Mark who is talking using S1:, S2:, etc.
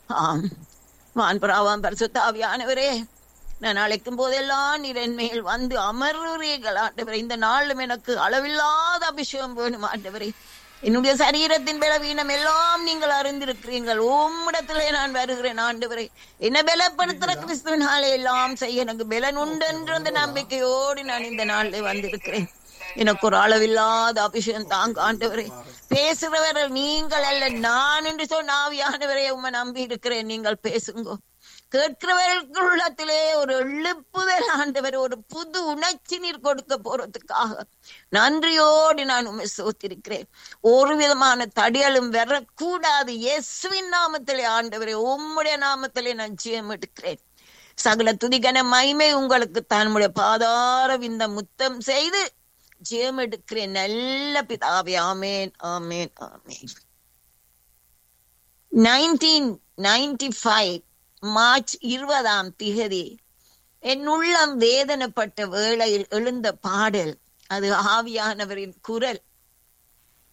S1: ஆம் வான்பராவாம் பரிசுத்த ஆவியானவரே நான் அழைக்கும் போதெல்லாம் நீர் என் மேல் வந்து அமர்வுறீர்கள் ஆண்டவரே இந்த நாளும் எனக்கு அளவில்லாத அபிஷேகம் வேணும் ஆண்டவரே என்னுடைய சரீரத்தின் பலவீனம் எல்லாம் நீங்கள் அறிந்திருக்கிறீர்கள் உம்மிடத்திலே நான் வருகிறேன் ஆண்டவரே என்ன பலப்படுத்துற கிறிஸ்துவினாலே எல்லாம் செய்ய எனக்கு பலன் உண்டு என்ற அந்த நம்பிக்கையோடு நான் இந்த நாளில் வந்திருக்கிறேன் எனக்கு ஒரு அளவில்லாத அபிஷேகம் தாங்க ஆண்டவரே பேசுறவர்கள் நீங்கள் அல்ல நான் என்று சொன்ன ஆவியானவரே உம்மை நம்பி இருக்கிறேன் நீங்கள் பேசுங்க கேட்கிறவர்களுக்கு உள்ளத்திலே ஒரு எழுப்புதல் ஆண்டவர் ஒரு புது உணர்ச்சி நீர் கொடுக்க போறதுக்காக நன்றியோடு நான் உண்மை சோத்திருக்கிறேன் ஒரு விதமான தடியலும் வரக்கூடாது இயேசுவின் நாமத்திலே ஆண்டவரே உம்முடைய நாமத்திலே நான் ஜெயம் எடுக்கிறேன் சகல துதிகன மைமை உங்களுக்கு தன்னுடைய பாதார விந்த முத்தம் செய்து ஜெயம் எடுக்கிறேன் நல்ல பிதாவே ஆமேன் ஆமேன் ஆமேன் நைன்டீன் நைன்டி ஃபைவ் மார்ச் இருபதாம் திகதி என் உள்ளம் வேதனைப்பட்ட வேளையில் எழுந்த பாடல் அது ஆவியானவரின் குரல்